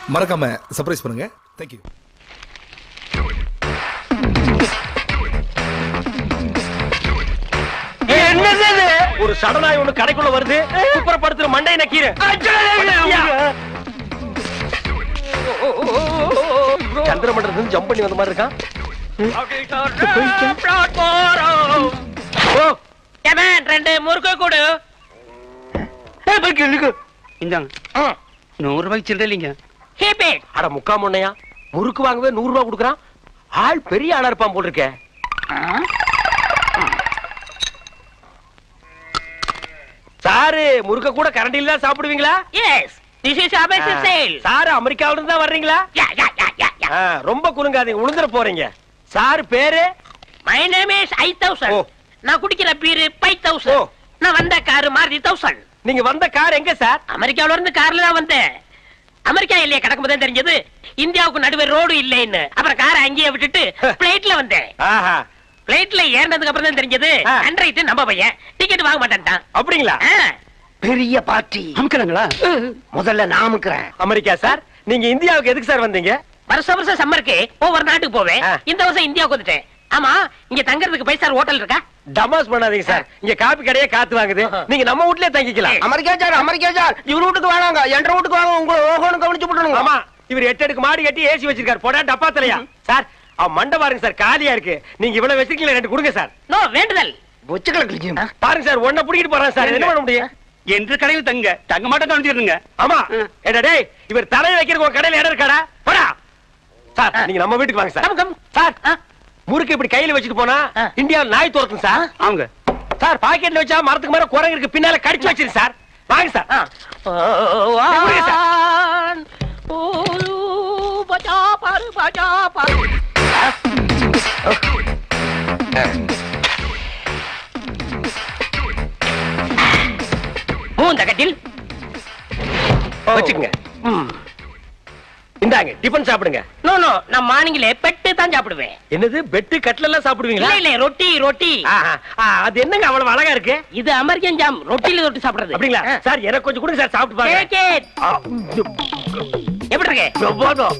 மறக்காம சர்ப்ரைஸ் பண்ணுங்க தேங்க்யூ என்னது இது? ஒரு சடனாய் ஒண்ணு கடைக்குள்ள வருது குப்புறப்படுத்துற மண்டை நக்கீரு சந்திரமண்டலத்துல இருந்து ஜம்ப் பண்ணி வந்த மாதிரி இருக்கான் ஓ எவன் ரெண்டு முறுக்கு கொடு இந்தாங்க நூறு ரூபாய்க்கு சில்லற இல்லைங்க Keep it. அட முக்கா முன்னையா முறுக்கு வாங்கவே நூறு ரூபாய் கொடுக்குறான் ஆள் பெரிய ஆளா இருப்பான் போல் இருக்கே சாரு முறுக்க கூட கரண்டில தான் சாப்பிடுவீங்களா Yes. This is our best sale. Sir அமெரிக்காவில இருந்து தான் வர்றீங்களா Yeah, yeah, yeah, yeah, yeah. ஆ, ரொம்ப குலுங்காதீங்க உளுந்துற போறீங்க சார் பேரு My name is I thousand. ஓ. நான் குடிக்கிற பீரு ஃபைவ் ஓ. தௌசண்ட் நான் வந்த காரு மாருதி தௌசண்ட் நீங்க வந்த கார் எங்க சார் அமெரிக்காவுல இருந்து கார்ல தான் வந்தேன் அமெரிக்கா இல்லையே கிடக்கும் தான் தெரிஞ்சது இந்தியாவுக்கு நடுவே ரோடு இல்லைன்னு அப்புறம் காரை அங்கேயே விட்டுட்டு பிளைட்ல வந்தேன் ஆஹா பிளைட்ல ஏறினதுக்கு அப்புறம் தான் தெரிஞ்சது ஆ. அன்றைட்டு நம்ம பையன் டிக்கெட் வாங்க மாட்டேன்ட்டான் அப்படிங்களா ஆ. பெரிய பார்ட்டி அமுக்கிறாங்களா முதல்ல நான் அமுக்குறேன் அமெரிக்கா சார் நீங்க இந்தியாவுக்கு எதுக்கு சார் வந்தீங்க வருஷம் வருஷம் சம்மருக்கு ஒவ்வொரு நாட்டுக்கு போவேன் ஆ. இந்த வருஷம் இந்தியாவுக்கு வந்துட்டேன் ஆமா இங்க தங்கறதுக்கு பைசா ஹோட்டல் இருக்கா டமாஸ் பண்ணாதீங்க சார் இங்க காப்பி கடையே காத்து வாங்குது நீங்க நம்ம வீட்லயே தங்கிக்கலாம் அமெரிக்கா சார் அமெரிக்கா சார் இவர் வீட்டுக்கு வேணாங்க என்ற வீட்டுக்கு வாங்க உங்களை ஓகோன்னு கவனிச்சு போட்டுருங்க ஆமா இவர் எட்டு அடுக்கு மாடி கட்டி ஏசி வச்சிருக்காரு போடா டப்பா தலையா சார் அவன் மண்டை பாருங்க சார் காலியா இருக்கு நீங்க இவ்வளவு வச்சிருக்கீங்களா ரெண்டு கொடுங்க சார் நோ வேண்டுதல் பொச்சு கிழக்கு பாருங்க சார் ஒன்ன புடிக்கிட்டு போறான் சார் என்ன பண்ண முடியும் என்று கடையில் தங்க தங்க மாட்டேன் கவனிச்சிருங்க ஆமா ம். ஏடா டேய் இவர் தலையை வைக்கிறதுக்கு உங்க கடையில இடம் இருக்காடா போடா சார் நீங்க நம்ம வீட்டுக்கு வாங்க சார் கம் கம் சார் ஆ. முறுக்கு இப்படி கையில வச்சுட்டு போனா ஆ. இந்தியாவில் நாய் துரத்தும் சார் அவங்க சார் பாக்கெட்ல வச்சா மரத்துக்கு மேல குரங்கு இருக்கு பின்னால கடிச்சு வச்சிரு சார் வாங்க சார் ஆ. எப்படிங்க சார்? வான், ஊரு, பஜா பாரு, பஜா பாரு. பூந்தகத்தில் வச்சுக்கங்க இந்தாங்க டிபன் சாப்பிடுங்க நோ நோ நான் மார்னிங்ல பெட்டு தான் சாப்பிடுவேன் என்னது பெட்டு கட்ல எல்லாம் சாப்பிடுவீங்களா இல்ல இல்ல ரொட்டி ரொட்டி ஆஹா. ஆ, அது என்னங்க அவ்வளவு அழகா இருக்கு இது அமெரிக்கன் ஜாம் ரொட்டில ரொட்டி சாப்பிடுறது அப்படிங்களா ஆ. சார் எனக்கு கொஞ்சம் கொடுங்க சார் சாப்பிட்டு பாருங்க Take it. ஆ, எப்படி இருக்கு பிரமாதம்.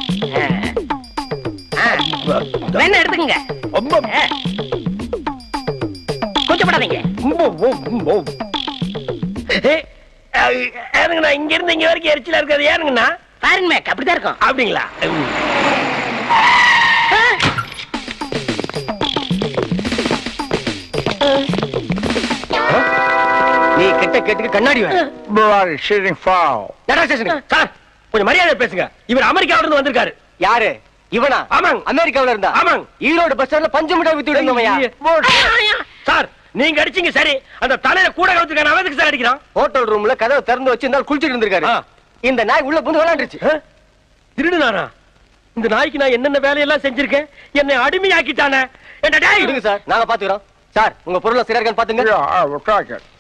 ஆ. வேணா எடுத்துக்கங்க ரொம்ப ஆ. கொஞ்சம் படாதீங்க ரொம்ப, ரொம்ப. ஏ, ஆ, ஏனுங்கண்ணா இங்க இருந்து இங்க வரைக்கும் எரிச்சலா இருக்காது ஏனுங்கண்ணா ஃபாரின் மேக் அப்படிதான் இருக்கும் அப்படிங்களா ம். நீ கெட்ட கேட்டுக்கு கண்ணாடி வேணும் Bloody shitting foul. நடரா ஸ்டேஷனுக்கு. சார் கொஞ்சம் மரியாதை பேசுங்க இவர் அமெரிக்காவில இருந்து வந்திருக்காரு யாரு இவனா ஆமாங்க. அமெரிக்காவுல இருந்தா ஆமாங்க. ஈரோடு பஸ் ஸ்டாண்ட்ல பஞ்சு மிட்டாய் வித்து விடுங்கம்மையா சார் நீங்க அடிச்சீங்க சரி அந்த தலையில கூட கவுத்துக்கான அவதுக்கு சார் அடிக்கிறான் ஹோட்டல் ரூம்ல கதவை திறந்து வச்சு இருந்தாலும் குளிச்சிட்டு இருந்திருக்காரு ஆ. இந்த நாய் உள்ள புந்து விளையாண்டுருச்சு ஆ? திருடுனானா இந்த நாய்க்கு நான் என்னென்ன வேலையெல்லாம் செஞ்சிருக்கேன் என்னை அடிமையாக்கிட்டானே என்ன டேய் இருங்க சார் நாங்க பாத்துக்கிறோம் சார் உங்க பொருளை சரியா இருக்கான்னு பாத்துங்க Yeah, I will take it.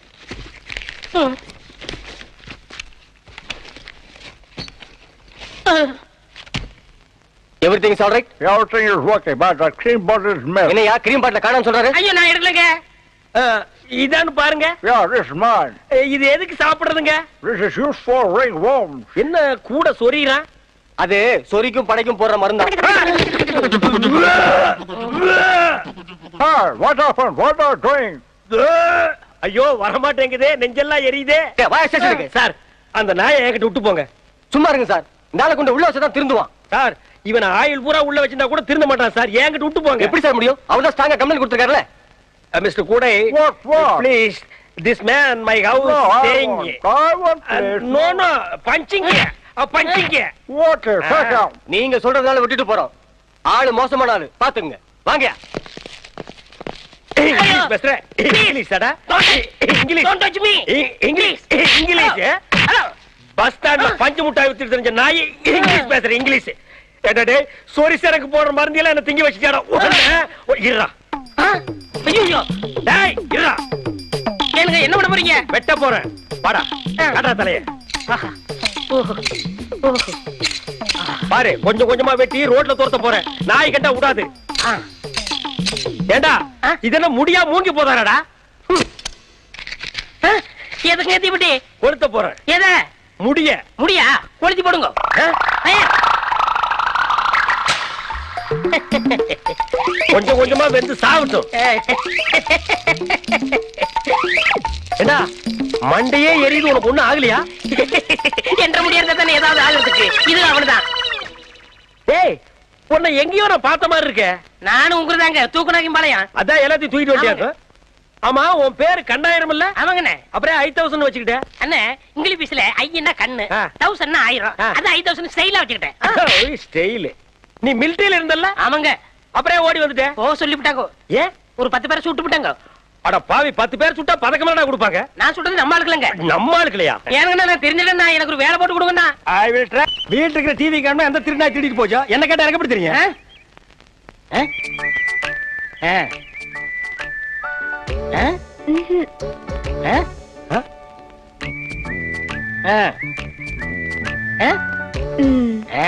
Everything all right Everything is working, but the cream bottle is milk. என்னையா கிரீம் பாட்டில காணான்னு சொல்றாரு ஐயோ நான் எடுக்கலங்க ஆ, இதான்னு பாருங்க Yeah, this is mine. ஏ, இது எதுக்கு சாப்பிடுறதுங்க This is used for ringworms. என்ன கூட சொறிகிறான் அது சொரிக்கும் படைக்கும் போடுற மருந்தா Hey, what happened? What are you doing? ஐயோ வரமாட்டேங்குதே நெஞ்செல்லாம் எரியுதே டேய், வா ஸ்டேஷனுக்கு சார் அந்த நாயை என்கிட்ட விட்டு போங்க சும்மா இருங்க சார் நாளை கொண்டு உள்ள வச்சா தான் திருந்துவான் சார் இவன் ஆயில் பூரா உள்ள வச்சிருந்தா கூட திருந்த மாட்டான் சார் என்கிட்ட விட்டு போங்க எப்படி சார் முடியும் அவர் தான் ஸ்ட்ராங்கா கம்ப்ளைண்ட் கொடுத்துருக்காருல்ல மிஸ்டர் கூடை What, what? Please this man my house No, I staying want, I want this. No no punching punching Water, take Ah. out. நீங்க சொல்றதுனால விட்டுட்டு போறோம் ஆளு மோசமான ஆளு பாத்துங்க வாங்கயா இங்கிலீஷ் பேசுற இங்கிலீஷ் அடா இங்கிலீஷ் Don't touch me. இ- இங்கிலீஷ் இங்கிலீஷ் ஹலோ பஸ் ஸ்டாண்ட்ல பஞ்சு முட்டாய் வித்துட்டு தெரிஞ்ச நாய் இங்கிலீஷ் பேசுற இங்கிலீஷ் ஏடா டேய் சொரிசு எனக்கு போடுற மருந்து எல்லாம் என்ன திங்கி வச்சுட்டாடா இருடா ஐயோ டேய் இருடா ஏனுங்க என்ன பண்ண போறீங்க வெட்ட போறேன் வாடா காட்டா தலைய பாரு கொஞ்சம் கொஞ்சமா வெட்டி ரோட்ல துரத்த போறேன் நாய் கண்டா விடாது ஏண்டா இதெல்லாம் முடியா மூங்கி போதாடா எதுக்கு ஏத்தி விட்டி கொளுத்த போறேன் எத முடிய முடியா கொளுத்தி போடுங்க ஆ? ஐயா, கொஞ்சம் கொஞ்சமா வெந்து சாகட்டும் ஏண்டா மண்டையே எரியுது உனக்கு ஒண்ணும் ஆகலையா என்ற முடியாது தானே ஏதாவது ஆகுறதுக்கு இது அவனுதான் டேய் உன்னை எங்கேயோ நான் பார்த்த மாதிரி இருக்கே நானும் உங்களுதாங்க தூக்குனாக்கும் பாளையம் அதான் எல்லாத்தையும் தூக்கிட்டு வண்டியாக்கு ஆமா உன் பேரு கண்டாயிரம் இல்ல ஆமாங்கண்ணே அப்புறம் ஐ தௌசண்ட் வச்சுக்கிட்ட அண்ணே இங்கிலீஷ்ல ஐயன்னா கண்ணு ஆ. தௌசண்ட்னா ஆயிரம் ஆ. அது ஐ தௌசண்ட் ஸ்டைலா வச்சுக்கிட்டேன் ஸ்டைல் நீ மிலிட்டரியில இருந்தல்ல ஆமாங்க அப்புறம் ஓடி வந்துட்ட ஓ சொல்லிவிட்டாங்க ஏன் ஒரு பத்து பேரை சுட்டு விட்டாங்க அட பாவி பத்து பேர் சுட்டா பதக்கமா கொடுப்பாங்க நான் சுட்டது நம்ம ஆளுக்கலங்க நம்ம ஆளுக்கலையா ஏனுங்கண்ணா நான் தெரிஞ்சிட்டேன் நான் எனக்கு ஒரு வேலை போட்டு கொடுங்கண்ணா ஐ வில் ட்ரை வீட்டுல இருக்கிற டிவி காரணம் எந்த திருநாய் திருடிட்டு போச்சோ என்ன கேட்டா எனக்கு எப்படி தெரியும் ஆ? ஆ? ஆ. ஆ? ஆ? ஆ? ஆ. ஆ? ஆ.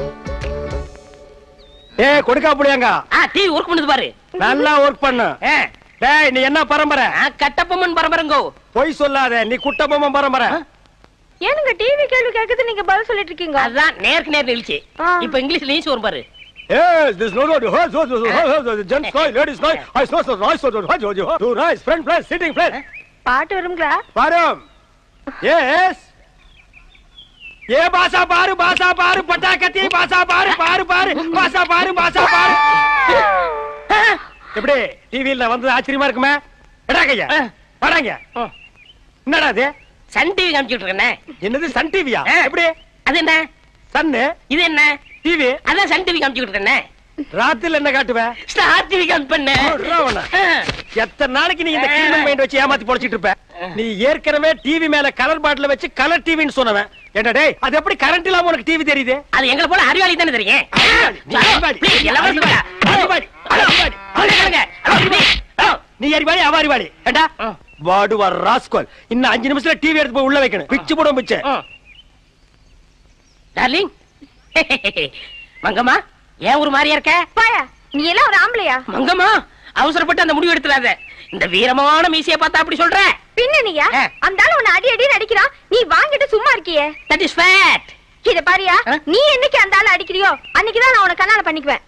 ஏ கொடுக்கா புடியாங்க ஆ, டிவி ஒர்க் பண்ணுது பாரு நல்லா ஒர்க் பண்ணு ஆ. டேய் நீ என்ன பரம்பரை ஆ, கட்டப்பொம்மன் பரம்பரைங்கோ பொய் சொல்லாத நீ குட்டபொம்ம பரம்பரை ஏனுங்க டிவி கேள்வி கேக்குது நீங்க பதில் சொல்லிட்டு இருக்கீங்க அதுதான் நேருக்கு நேர் நிகழ்ச்சி ஆ. இப்ப இங்கிலீஷ்ல நியூஸ் வரும் பாரு Yes, this no no no no no no no gents guy ladies guy I saw so nice so nice so two nice friend place sitting place பாட்டு வருங்களா பாரும் yes ஏ பாசா பாரு பாசா பாரு பட்டாக்கத்தி பாசா பாரு பாரு பாரு பாசா பாரு பாசா பாரு எப்படி டிவியில் வந்தது ஆச்சரியமா இருக்குமே எடா கையா வராங்க என்னடா அது சன் டிவி காமிச்சிட்டு இருக்கேனே என்னது சன் டிவியா ஆ. எப்படி அது என்ன சன்னு இது என்ன டிவி அதான் சன் டிவி காமிச்சிட்டு இருக்கேனே ராத்திரில என்ன காட்டுவேன் ஸ்டார் டிவி காமி பண்ண ராவணா. எத்தனை நாளைக்கு நீ இந்த கிரிமினல் மைண்ட் வச்சு ஏமாத்தி பொழைச்சிட்டு இருப்ப நீ ஏற்கனவே டிவி மேல கலர் பாட்டில வச்சு கலர் டிவின்னு சொன்னவன் என்ன டேய் அது எப்படி கரண்ட் இல்லாம உனக்கு டிவி தெரியுது அது எங்களை போல அறிவாளி தானே தெரியும் நீ அறிவாளி. Please, எல்லாரும் சொல்லுங்க. அறிவாளி. அறிவாளி. அவனை கேளுங்க. அறிவாளி. நீ அறிவாளி அவ அறிவாளி ஏண்டா வாடுவார் ராஸ்கோல் இன்னும் அஞ்சு நிமிஷத்துல டிவி எடுத்து போய் உள்ள வைக்கணும் பிச்சு போடும் பிச்சு டார்லிங் மங்கம்மா ஏன் ஒரு மாதிரியா இருக்க பாயா நீ எல்லாம் ஒரு ஆம்பளையா மங்கம்மா அவசரப்பட்டு அந்த முடிவு எடுத்துறாத இந்த வீரமான மீசைய பார்த்தா அப்படி சொல்ற பின்ன நீயா ஆ. அந்த ஆளு உன்னை அடி அடி அடிக்கிறான் நீ வாங்கிட்டு சும்மா இருக்கியே தட் இஸ் ஃபேட் இத பாரியா ஆ? நீ என்னைக்கு அந்த ஆளு அடிக்கிறியோ அன்னைக்குதான் நான் உன கண்ணால பண்ணிக்குவேன்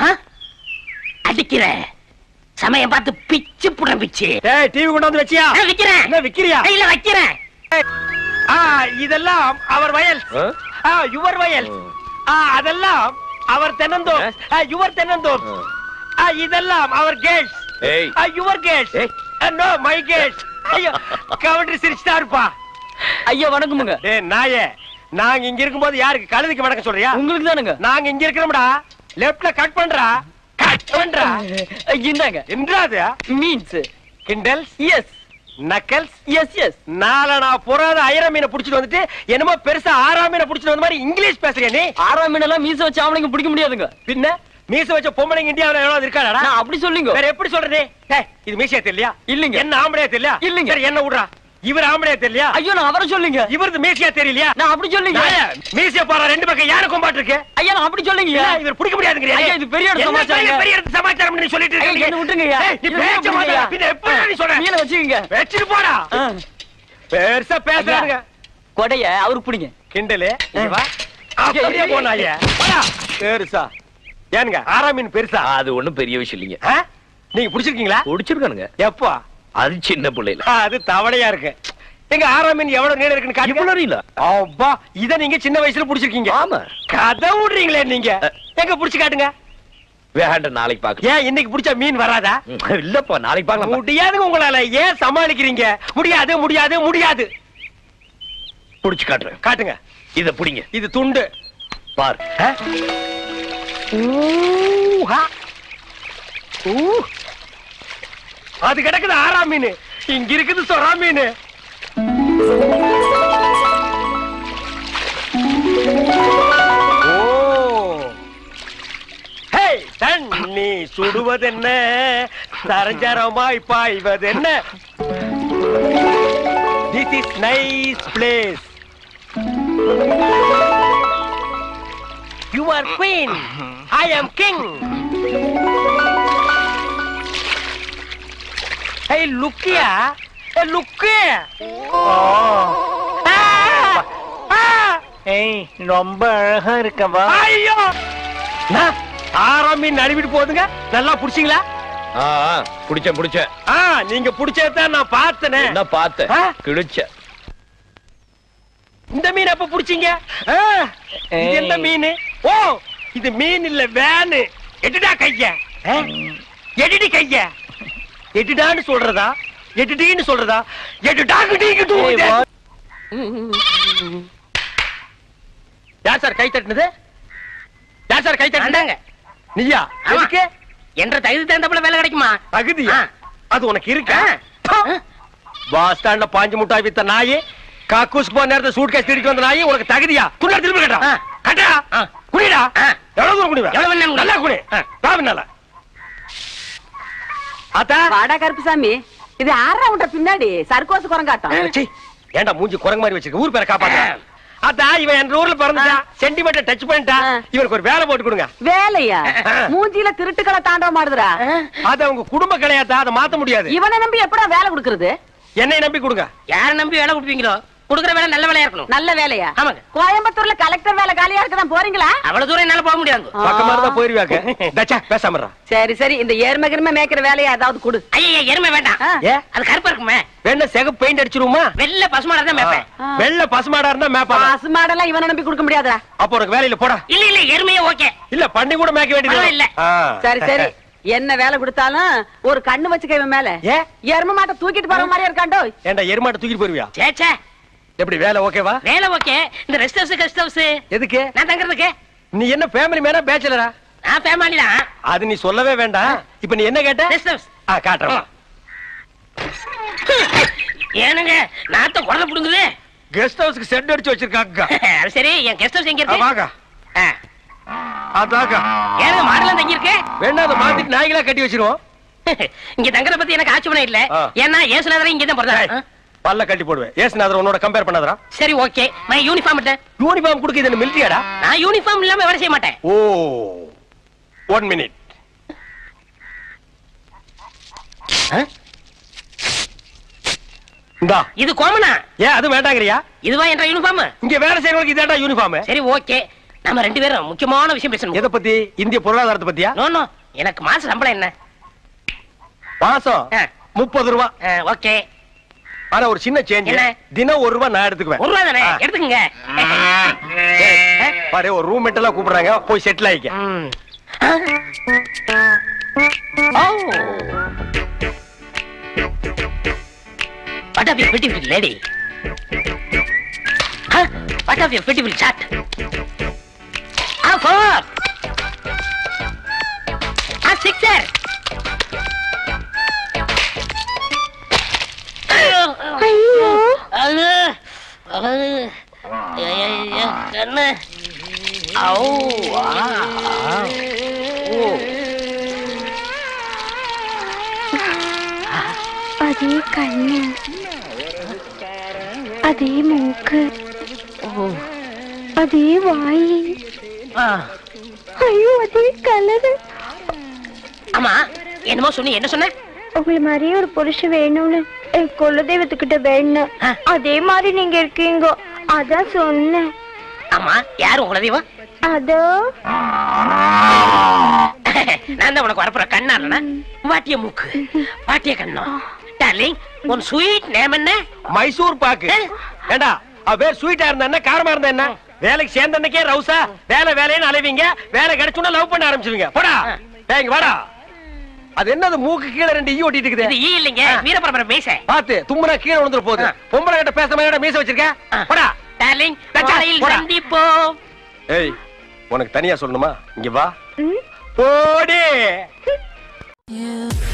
அடிக்கிற சமயம் பார்த்து பிச்சு புட பிச்சு ஏய் டிவி கொண்டு வந்து வச்சியா நான் விக்கிறேன் என்ன விக்கிறியா இல்ல வைக்கிறேன் ஆ இதெல்லாம் அவர் வயல் ஆ யுவர் வயல் ஆ அதெல்லாம் அவர் தென்னந்தோப் யுவர் தென்னந்தோப் ஆ இதெல்லாம் அவர் கேட்ஸ் ஏய். ஆ யுவர் கேட்ஸ் ஏய். நோ மை கேட்ஸ் ஐயோ கவுண்டர் சிரிச்சுட்டா இருப்பா ஐயா வணக்கமுங்க டேய் நாயே நாங்க இங்க இருக்கும்போது யாருக்கு கழுதுக்கு வணக்கம் சொல்றியா உங்களுக்கு தானுங்க நாங்க இங்க இருக்கிறோம்டா லெஃப்ட்ல கட் பண்றா கட் பண்றா இந்தாங்க என்றாது மீன்ஸ் கிண்டல்ஸ் எஸ் நக்கல்ஸ் எஸ் எஸ் நாலனா புறாத ஐரம் மீனை புடிச்சிட்டு வந்துட்டு என்னமோ பெருசா ஆறாம் மீனை புடிச்சிட்டு வந்த மாதிரி இங்கிலீஷ் பேசுறியா நீ ஆறாம் மீனெல்லாம் மீச வச்சு ஆம்பளைங்க பிடிக்க முடியாதுங்க பின்ன மீச வச்ச பொம்பளைங்க இந்தியாவுல எவ்வளவு இருக்காடா நான் அப்படி சொல்லுங்க வேற எப்படி சொல்றே டேய், இது மீசையா தெரியலையா இல்லைங்க. என்ன ஆம்பளையா தெரியலையா இல்லைங்க. சரி என்ன விடுறா இவர் ஆம்பளையா தெரியலையா ஐயோ நான் அவரை சொல்லுங்க இவரது மீசையா தெரியலையா நான் அப்படி சொல்லுங்க நாயே, மீசைய பாரு ரெண்டு பக்கம் யானை கொம்பாட்டு இருக்கு ஐயா நான் அப்படி சொல்லுங்க இல்ல, இவர் பிடிக்க முடியாதுங்கறியா ஐயா, இது பெரிய இடத்து என்ன சமாச்சாரங்க. பெரிய- பெரிய இடத்து சமாச்சாரம் நீ சொல்லிட்டு ஐயா, இருக்க என்ன விட்டுருங்க ஐயா. டேய், நீ இது பேச்ச விட்டுருங்க மாட்டா ஐயா. பின்ன எப்படி நீ சொல்ற மீனை வச்சுக்கோங்க வச்சிட்டு போடா ஆ. பெருசா பேசுறாங்க கொடைய அவருக்கு பிடிங்க கிண்டலு இங்க வா அப்படியே போனாயே வாடா. பெருசா ஏனுங்க ஆறாம் மீன் பெருசா அது ஒண்ணும் பெரிய விஷயம் இல்லைங்க ஆ? நீங்க புடிச்சிருக்கீங்களா குடிச்சிருக்கானுங்க எப்போ அது சின்ன பிள்ளைல ஆ, அது தவளையா இருக்கு எங்க ஆறாம் மீன் எவ்வளவு நீளம் இருக்குன்னு காட்டுங்க. இவ்வளவு நீளம்? அப்பா இத நீங்க சின்ன வயசுல புடிச்சிருக்கீங்க ஆமா. கதை விடுறீங்களே நீங்க எங்க புடிச்சு காட்டுங்க வேண்ட நாளைக்கு பாக்க ஏன் இன்னைக்கு புடிச்ச மீன் வராதா இல்லப்பா நாளைக்கு பார்க்கலாம் முடியாதுங்க உங்களால ஏன் சமாளிக்கிறீங்க முடியாது முடியாது முடியாது புடிச்சு காட்டுறேன் காட்டுங்க இத புடிங்க இது துண்டு பார் ஆ? ஊஹா. ஊ. அது கிடக்குது ஆறாம் மீன் இங்க இருக்குது சொரா மீன் ஓ ஹே தண்ணி சுடுவதென்ன சரஞ்சரமாய் பாய்வதென்ன this is nice place you are queen I am king Hey, look here. Hey, look here. Oh. Ah! ஏய் ரொம்ப அழகா இருக்கவா ஐயோ அண்ணா, ஆறா மீன் நழுவிட்டு போகுதுங்க நல்லா புடிச்சீங்களா ஆ ஆ, புடிச்சேன் புடிச்சேன் ஆ நீங்க புடிச்சதான் நான் பார்த்தனே என்ன பார்த்தேன் ஆ? கிழிச்ச இந்த மீன் எப்ப புடிச்சீங்க ஆ, இது எந்த மீன் ஓ இது மீன் இல்ல வேனு எட்டுடா கைய ஆ? எட்டுடி கைய எட்டுடான்னு சொல்றதா எட்டுடின்னு சொல்றதா எட்டுடாக்கு யார் சார் கை தட்டுனது யார் சார் கை தட்டுனது அந்தாங்க நீயா ஆமா. எதுக்கு என்ற தகுதி தகுந்தப்பல வேலை கிடைக்குமா தகுதியா ஆ. அது உனக்கு இருக்கா ஆ. பஸ் ஸ்டாண்ட்ல பாஞ்சு முட்டாய் வித்த நாய் காக்கூஸ் போன நேரத்துல சூட் கேஸ் திருட்டு வந்த நாய் உனக்கு தகுதியா துண்டா திரும்ப கட்டா ஆ. கட்டா ஆ. குடிடா ஆ. எவ்வளவு தூரம் குடிவா எவ்வளவு வேணாலும் குடி. நல்லா குடி தாவினால அத்தா வாடா கருப்புசாமி இது ஆறா உண்ட பின்னாடி சர்க்கோசு குரங்காட்டம் சீ, ஏன்டா மூஞ்சி குரங்கு மாதிரி வச்சிருக்க ஊர் பேரை காப்பாத்த அத்தா இவன் என் ஊர்ல பிறந்துட்டா சென்டிமீட்டர் டச் பண்ணிட்டா ஆ. இவனுக்கு ஒரு வேலை போட்டு கொடுங்க வேலையா ஆ. மூஞ்சில திருட்டுக்களை தாண்டவ மாடுதுடா அது அவங்க குடும்ப கிடையாதா அதை மாத்த முடியாது இவனை நம்பி எப்படா வேலை கொடுக்கறது என்னை நம்பி கொடுங்க யார நம்பி வேலை கொடுப்பீங்களோ கொடுக்குற வேலை நல்ல வேலையா இருக்கணும் நல்ல வேலையா ஆமாங்க. கோயம்புத்தூர்ல கலெக்டர் வேலை காலியா இருக்கதான் போறீங்களா அவ்வளவு தூரம் என்னால போக முடியாது பக்கமா இருந்தா போயிருவாங்க தச்சா பேசாம இருடா. சரி சரி இந்த ஏர்ம கிரும மேய்க்கிற வேலையா ஏதாவது கொடு ஐயா எருமை வேண்டாம் ஆ. ஏ அது கருப்பா இருக்குமே வேணா சிகப்பு பெயிண்ட் அடிச்சிருவோமா வெள்ளை பசுமாடா தான் மேப்பேன் ஆ. வெள்ள பசுமாடா இருந்தா மேப்பா பாசு மாடெல்லாம் இவனை நம்பி கொடுக்க முடியாதுடா அப்ப உனக்கு வேலையில போடா இல்ல இல்ல எருமையே ஓகே இல்ல பண்ணி கூட மேய்க்க வேண்டியது பரவாயில்ல. ஆ. சரி சரி என்ன வேலை கொடுத்தாலும் ஒரு கண்ணு வச்சுக்க இவன் மேல ஏ எரும மாட்டை தூக்கிட்டு போற மாதிரியா இருக்காண்டோ ஏண்டா எருமாட்டை தூக்கிட்டு போயிருவியா சே சே எப்படி வேலை ஓகேவா வேலை ஓகே இந்த ரெஸ்ட் ஹவுஸ் கெஸ்ட் ஹவுஸ் எதுக்கு நான் தங்குறதுக்கு நீ என்ன ஃபேமிலி மேனா பேச்சலரா நான் ஃபேமிலி தான் அது நீ சொல்லவே வேண்டாம் இப்ப நீ என்ன கேட்ட ரெஸ்ட் ஹவுஸ் ஆ காட்டுறேன் ஏனுங்க நாத்த குழந்தை புடுங்குது கெஸ்ட் ஹவுஸ்க்கு செட் அடிச்சு வச்சிருக்காங்க அது சரி என் கெஸ்ட் ஹவுஸ் எங்க ஆ, இருக்கு வாங்க ஆ. அதாங்க ஏனுங்க மாடலாம் தங்கி இருக்கு வேணா அதை மாத்திட்டு நாய்களா கட்டி வச்சிருவோம் இங்க தங்குறத பத்தி எனக்கு ஆட்சேபணம் இல்ல ஆ. ஏன்னா ஏசுநாதரே இங்க தான் பிறந்தாரு ஏய், பல்ல கட்டி போடுவேன் ஏசுநாதர் உன்னோட கம்பேர் பண்ணாதரா சரி ஓகே நான் யூனிஃபார்ம் எடுத்தேன் யூனிஃபார்ம் கொடுக்க இது மிலிட்டரியாடா நான் யூனிஃபார்ம் இல்லாம வேலை செய்ய மாட்டேன் ஓ ஒன் மினிட் இந்தா இது கோமனா ஏன் அது வேண்டாங்கறியா இதுவா என்ற யூனிஃபார்ம் இங்க வேலை செய்யறவங்களுக்கு இதாடா யூனிஃபார்ம் சரி ஓகே நம்ம ரெண்டு பேரும் முக்கியமான விஷயம் பேசணும் எதை பத்தி இந்திய பொருளாதாரத்தை பத்தியா நோ நோ எனக்கு மாச சம்பளம் என்ன மாசம் ஆ. முப்பது ரூபா ஓகே ஆனா ஒரு சின்ன சேஞ்ச் என்ன? தினம் ஒரு ரூபா நான் எடுத்துக்குவேன் ஒரு ரூபா தானே ஆ. எடுத்துக்கங்க ஏய், பாரு ஒரு ரூம் எல்லாம் கூப்பிடுறாங்க போய் செட்டில் ஆயிக்க ம். ஓ What of your beautiful lady? Huh? What of your beautiful chat? Ah, four. Ah, sixer. ஐயோ ஐயோ அது அது ஐயையோ, கண்ணு ஔ, ஆ, ஆ, ஓ. அதே கண்ணு அதே மூக்கு அதே வாய் ஆ. ஐயோ அதே கலரு ஆமா என்னமோ சொன்னி என்ன சொன்ன உங்களை மாதிரியே ஒரு புருஷன் வேணும்னு என் குலதெய்வத்துக்கிட்ட வேணும் ஆ. அதே மாதிரி நீங்க இருக்கீங்க அதான் சொன்னேன் ஆமா யாரு உங்கள தெய்வம் அதோ நான் தான் உனக்கு வரப்புற கண்ணா இல்லனா வாட்டிய மூக்கு வாட்டிய கண்ணம் டார்லிங் உன் ஸ்வீட் நேம் என்ன மைசூர் பாக்கு ஏண்டா அவ பேர் ஸ்வீட்டா இருந்தா என்ன காரமா இருந்தா என்ன வேலைக்கு சேர்ந்த அன்னைக்கே ரவுசா வேலை வேலைன்னு அலைவீங்க வேலை கிடைச்சுன்னா லவ் பண்ண ஆரம்பிச்சுவீங்க போடா டேய், இங்க வாடா அது என்னது மூக்கு கீழே ரெண்டு ஈ ஒட்டிட்டு இது இருக்குது ஈ இல்லைங்க வீரபரபர மீசை பாத்து தும்முனா கீழே விழுந்துற போகுது ஆ. பொம்பளை கிட்ட பேச மாதிரி மீச வச்சிருக்க ஆ. போடா டார்லிங் தச்சா, காலையில் போடா. சந்திப்போம் ஏய் உனக்கு தனியா சொல்லணுமா இங்க வா ம் போடி You